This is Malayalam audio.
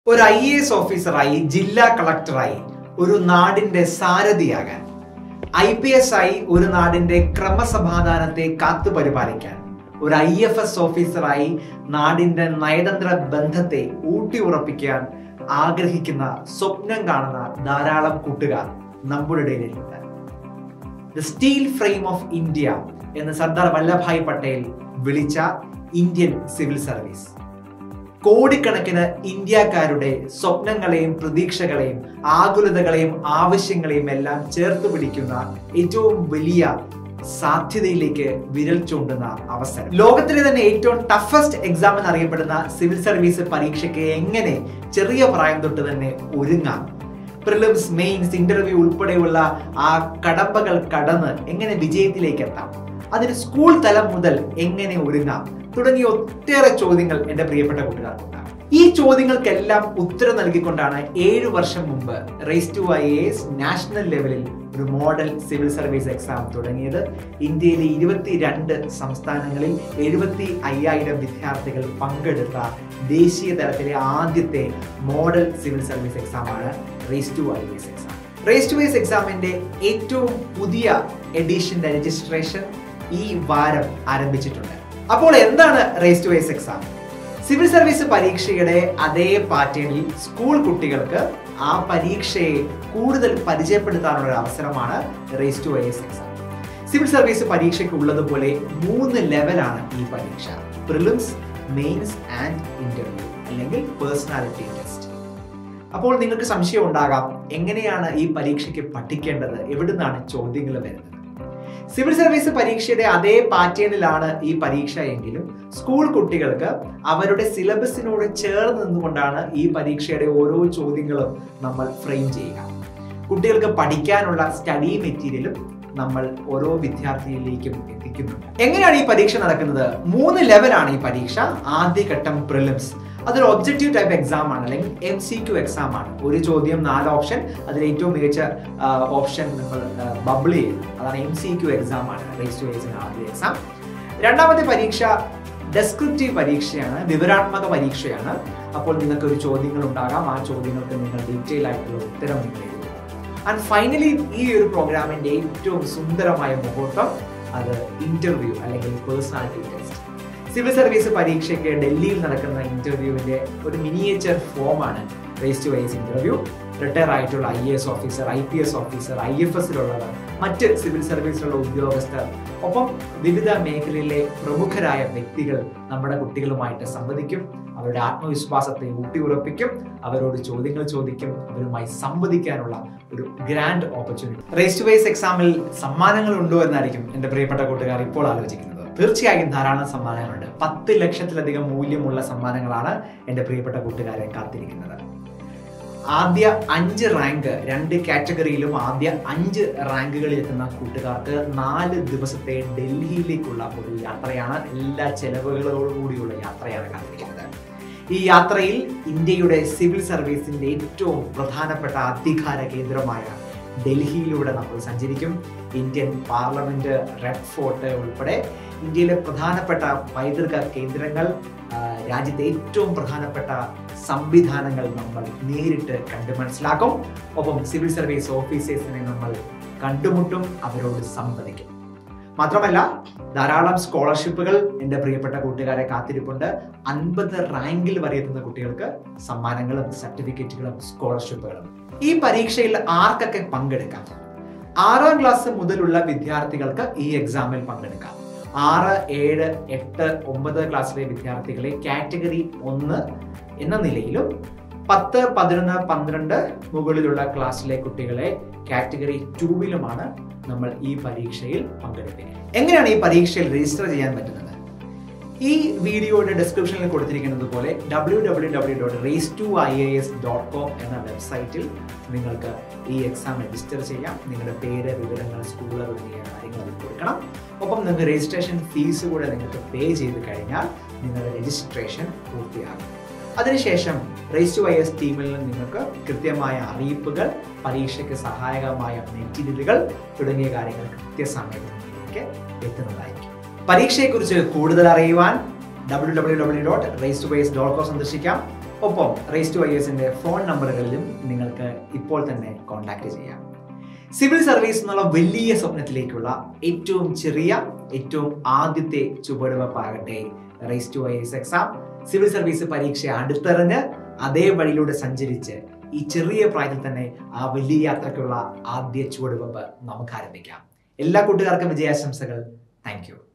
ഒരു ഐ എ എസ് ഓഫീസറായി ജില്ലാ കളക്ടറായി ഒരു നാടിന്റെ സാരഥിയാകാൻ ഐ പി എസ് ആയി ഒരു നാടിന്റെ ക്രമസമാധാനത്തെ കാത്തുപരിപാലിക്കാൻ ഒരു ഐ എഫ് എസ് ഓഫീസറായി നാടിന്റെ നയതന്ത്ര ബന്ധത്തെ ഊട്ടിയുറപ്പിക്കാൻ ആഗ്രഹിക്കുന്ന സ്വപ്നം കാണുന്ന ധാരാളം കൂട്ടുകാർ നമ്മുടെ ഇടയിലുണ്ട് the steel frame of India എന്ന് സർദാർ വല്ലഭായ് പട്ടേൽ വിളിച്ച ഇന്ത്യൻ സിവിൽ സർവീസ് കോടിക്കണക്കിന് ഇന്ത്യക്കാരുടെ സ്വപ്നങ്ങളെയും പ്രതീക്ഷകളെയും ആകുലതകളെയും ആവശ്യങ്ങളെയും എല്ലാം ചേർത്ത് പിടിക്കുന്ന ഏറ്റവും വലിയ സാധ്യതയിലേക്ക് വിരൽ ചൂണ്ടുന്ന അവസരം ലോകത്തിലെ തന്നെ ഏറ്റവും ടഫസ്റ്റ് എക്സാം എന്നറിയപ്പെടുന്ന സിവിൽ സർവീസ് പരീക്ഷയ്ക്ക് എങ്ങനെ ചെറിയ പ്രായം തൊട്ട് തന്നെ ഒരുങ്ങാം പ്രിലിംസ് മെയിൻസ് ഇന്റർവ്യൂ ഉൾപ്പെടെയുള്ള ആ കടമ്പകൾ കടന്ന് എങ്ങനെ വിജയത്തിലേക്ക് എത്താം അതിന് സ്കൂൾ തലം മുതൽ എങ്ങനെ ഒരുങ്ങാം തുടങ്ങിയ ഒട്ടേറെ ചോദ്യങ്ങൾ എൻ്റെ പ്രിയപ്പെട്ട കൂട്ടുകാർക്കുണ്ടാകും ഈ ചോദ്യങ്ങൾക്കെല്ലാം ഉത്തരം നൽകിക്കൊണ്ടാണ് ഏഴു വർഷം മുമ്പ് race to I S national ലെവലിൽ ഒരു മോഡൽ സിവിൽ സർവീസ് എക്സാം തുടങ്ങിയത് ഇന്ത്യയിലെ ഇരുപത്തിരണ്ട് സംസ്ഥാനങ്ങളിൽ എഴുപത്തി അയ്യായിരം വിദ്യാർത്ഥികൾ പങ്കെടുത്ത ദേശീയ തലത്തിലെ ആദ്യത്തെ മോഡൽ സിവിൽ സർവീസ് എക്സാമാണ് race to I S exam race to I S എക്സാമിന്റെ ഏറ്റവും പുതിയ എഡിഷന്റെ രജിസ്ട്രേഷൻ ഈ വാരം ആരംഭിച്ചിട്ടുണ്ട് അപ്പോൾ എന്താണ് race to I S exam civil service പരീക്ഷയുടെ അതേ പാറ്റേണിൽ സ്കൂൾ കുട്ടികൾക്ക് ആ പരീക്ഷയെ കൂടുതൽ പരിചയപ്പെടുത്താനുള്ള ഒരു അവസരമാണ് race to I S exam civil service പരീക്ഷയ്ക്ക് ഉള്ളതുപോലെ മൂന്ന് ലെവലാണ് ഈ പരീക്ഷ പ്രിലിംസ് മെയിൻസ് ആൻഡ് ഇന്റർവ്യൂ അല്ലെങ്കിൽ പേഴ്സണാലിറ്റി ടെസ്റ്റ് അപ്പോൾ നിങ്ങൾക്ക് സംശയം ഉണ്ടാകാം എങ്ങനെയാണ് ഈ പരീക്ഷയ്ക്ക് പഠിക്കേണ്ടത് എവിടുന്നാണ് ചോദ്യങ്ങൾ വരുന്നത് സിവിൽ സർവീസ് പരീക്ഷയുടെ അതേ പാറ്റേണിലാണ് ഈ പരീക്ഷ എങ്കിലും സ്കൂൾ കുട്ടികൾക്ക് അവരുടെ സിലബസിനോട് ചേർന്ന് നിന്നുകൊണ്ടാണ് ഈ പരീക്ഷയുടെ ഓരോ ചോദ്യങ്ങളും നമ്മൾ ഫ്രെയിം ചെയ്യുക കുട്ടികൾക്ക് പഠിക്കാനുള്ള സ്റ്റഡി മെറ്റീരിയലും നമ്മൾ ഓരോ വിദ്യാർത്ഥിയിലേക്കും എത്തിക്കുന്നുണ്ട് എങ്ങനെയാണ് ഈ പരീക്ഷ നടക്കുന്നത് മൂന്ന് ലെവലാണ് ഈ പരീക്ഷ ആദ്യഘട്ടം പ്രിലിംസ് അതൊരു ഒബ്ജക്റ്റീവ് ടൈപ്പ് എക്സാം ആണ് അല്ലെങ്കിൽ എം സി ക്യു എക്സാം ആണ് ഒരു ചോദ്യം നാല് ഓപ്ഷൻ അതിൽ ഏറ്റവും മികച്ച ഓപ്ഷൻ നമ്മൾ ബബിൾ ചെയ്യും അതാണ് എം സി ക്യു എക്സാം ആണ് റേസ് ടു എസിന് ആദ്യ എക്സാം രണ്ടാമത്തെ പരീക്ഷ ഡെസ്ക്രിപ്റ്റീവ് പരീക്ഷയാണ് വിവരാത്മക പരീക്ഷയാണ് അപ്പോൾ നിങ്ങൾക്ക് ഒരു ചോദ്യങ്ങൾ ഉണ്ടാകാം ആ ചോദ്യങ്ങൾക്ക് നിങ്ങൾ ഡീറ്റെയിൽ ആയിട്ടുള്ള ഉത്തരം നിങ്ങൾ എഴുതുക ആൻഡ് ഫൈനലി ഈ ഒരു പ്രോഗ്രാമിന്റെ ഏറ്റവും സുന്ദരമായ മുഹൂർത്തം അത് ഇന്റർവ്യൂ അല്ലെങ്കിൽ പേഴ്സണാലിറ്റി ടെസ്റ്റ് സിവിൽ സർവീസ് പരീക്ഷയ്ക്ക് ഡൽഹിയിൽ നടക്കുന്ന ഇന്റർവ്യൂവിന്റെ ഒരു മിനിയേച്ചർ ഫോമാണ് race to I S interview retire ആയിട്ടുള്ള I S officer I P S officer I F എസിലുള്ളവർ മറ്റ് സിവിൽ സർവീസിലുള്ള ഉദ്യോഗസ്ഥർ ഒപ്പം വിവിധ മേഖലയിലെ പ്രമുഖരായ വ്യക്തികൾ നമ്മുടെ കുട്ടികളുമായിട്ട് സംവദിക്കും അവരുടെ ആത്മവിശ്വാസത്തെ ഊട്ടിയുറപ്പിക്കും അവരോട് ചോദ്യങ്ങൾ ചോദിക്കും അവരുമായി സംവദിക്കാനുള്ള ഒരു grand opportunity race to I S എക്സാമിൽ സമ്മാനങ്ങൾ ഉണ്ടോ എന്നായിരിക്കും എൻ്റെ പ്രിയപ്പെട്ട കൂട്ടുകാർ ഇപ്പോൾ ആലോചിക്കുന്നത് തീർച്ചയായും ധാരാളം സമ്മാനങ്ങളുണ്ട് പത്ത് ലക്ഷത്തിലധികം മൂല്യമുള്ള സമ്മാനങ്ങളാണ് എൻ്റെ പ്രിയപ്പെട്ട കൂട്ടുകാരെ കാത്തിരിക്കുന്നത് ആദ്യ അഞ്ച് റാങ്ക് രണ്ട് കാറ്റഗറിയിലും ആദ്യ അഞ്ച് റാങ്കുകളിൽ എത്തുന്ന കൂട്ടുകാർക്ക് നാല് ദിവസത്തെ ഡൽഹിയിലേക്കുള്ള ഒരു യാത്രയാണ് എല്ലാ ചെലവുകളോടുകൂടിയുള്ള യാത്രയാണ് കാത്തിരിക്കുന്നത് ഈ യാത്രയിൽ ഇന്ത്യയുടെ സിവിൽ സർവീസിന്റെ ഏറ്റവും പ്രധാനപ്പെട്ട അധികാര കേന്ദ്രമായ ഡൽഹിയിലൂടെ നമ്മൾ സഞ്ചരിക്കും ഇന്ത്യൻ പാർലമെന്റ് റെഡ് ഫോർട്ട് ഉൾപ്പെടെ ഇന്ത്യയിലെ പ്രധാനപ്പെട്ട പൈതൃക കേന്ദ്രങ്ങൾ രാജ്യത്തെ ഏറ്റവും പ്രധാനപ്പെട്ട സംവിധാനങ്ങൾ നമ്മൾ നേരിട്ട് കണ്ടു മനസ്സിലാക്കും ഒപ്പം സിവിൽ സർവീസ് ഓഫീസേഴ്സിനെ നമ്മൾ കണ്ടുമുട്ടും അവരോട് സംവദിക്കും മാത്രമല്ല ധാരാളം സ്കോളർഷിപ്പുകൾ എൻ്റെ പ്രിയപ്പെട്ട കൂട്ടുകാരെ കാത്തിരിപ്പുണ്ട് അൻപത് റാങ്കിൽ വരെ എത്തുന്ന കുട്ടികൾക്ക് സമ്മാനങ്ങളും സർട്ടിഫിക്കറ്റുകളും സ്കോളർഷിപ്പുകളും ഈ പരീക്ഷയിൽ ആർക്കൊക്കെ പങ്കെടുക്കാം ആറാം ക്ലാസ് മുതലുള്ള വിദ്യാർത്ഥികൾക്ക് ഈ എക്സാമിൽ പങ്കെടുക്കാം ആറ് ഏഴ് എട്ട് ഒമ്പത് ക്ലാസ്സിലെ വിദ്യാർത്ഥികളെ കാറ്റഗറി ഒന്ന് എന്ന നിലയിലും പത്ത് പതിനൊന്ന് പന്ത്രണ്ട് മുകളിലുള്ള ക്ലാസ്സിലെ കുട്ടികളെ കാറ്റഗറി ടൂവിലുമാണ് നമ്മൾ ഈ പരീക്ഷയിൽ പങ്കെടുക്കുക എങ്ങനെയാണ് ഈ പരീക്ഷയിൽ രജിസ്റ്റർ ചെയ്യാൻ പറ്റുന്നത് ഈ വീഡിയോയുടെ ഡിസ്ക്രിപ്ഷനിൽ കൊടുത്തിരിക്കുന്നത് പോലെ W W W dot race to I A S dot com എന്ന വെബ്സൈറ്റിൽ നിങ്ങൾക്ക് ഈ എക്സാം രജിസ്റ്റർ ചെയ്യാം നിങ്ങളുടെ പേര് വിവരങ്ങൾ സ്കൂൾ തുടങ്ങിയ കാര്യങ്ങൾ അതിൽ കൊടുക്കണം ഒപ്പം നിങ്ങൾക്ക് രജിസ്ട്രേഷൻ ഫീസ് കൂടെ നിങ്ങൾക്ക് പേ ചെയ്ത് കഴിഞ്ഞാൽ നിങ്ങളുടെ രജിസ്ട്രേഷൻ പൂർത്തിയാകും അതിനുശേഷം റേസ് ടു ഐ എസ് ടീമിൽ നിന്ന് നിങ്ങൾക്ക് കൃത്യമായ അറിയിപ്പുകൾ പരീക്ഷയ്ക്ക് സഹായകമായ മെറ്റീരിയലുകൾ തുടങ്ങിയ കാര്യങ്ങൾ കൃത്യസമയത്തിലേക്ക് എത്തുന്നതായിരിക്കും പരീക്ഷയെക്കുറിച്ച് കൂടുതൽ അറിയുവാൻ W W W dot race to I S dot com സന്ദർശിക്കാം ഒപ്പം റേസ് ടു ഐ എസിന്റെ ഫോൺ നമ്പറുകളിലും നിങ്ങൾക്ക് ഇപ്പോൾ തന്നെ കോൺടാക്ട് ചെയ്യാം സിവിൽ സർവീസ് എന്നുള്ള വലിയ സ്വപ്നത്തിലേക്കുള്ള ഏറ്റവും ചെറിയ ഏറ്റവും ആദ്യത്തെ ചുവടുവെപ്പാകട്ടെ race to I S exam civil service പരീക്ഷ അടുത്തെറിഞ്ഞ് അതേ വഴിയിലൂടെ സഞ്ചരിച്ച് ഈ ചെറിയ പ്രായത്തിൽ തന്നെ ആ വലിയ യാത്രയ്ക്കുള്ള ആദ്യ ചുവടുവെപ്പ് നമുക്ക് ആരംഭിക്കാം എല്ലാ കൂട്ടുകാർക്കും വിജയാശംസകൾ താങ്ക് യു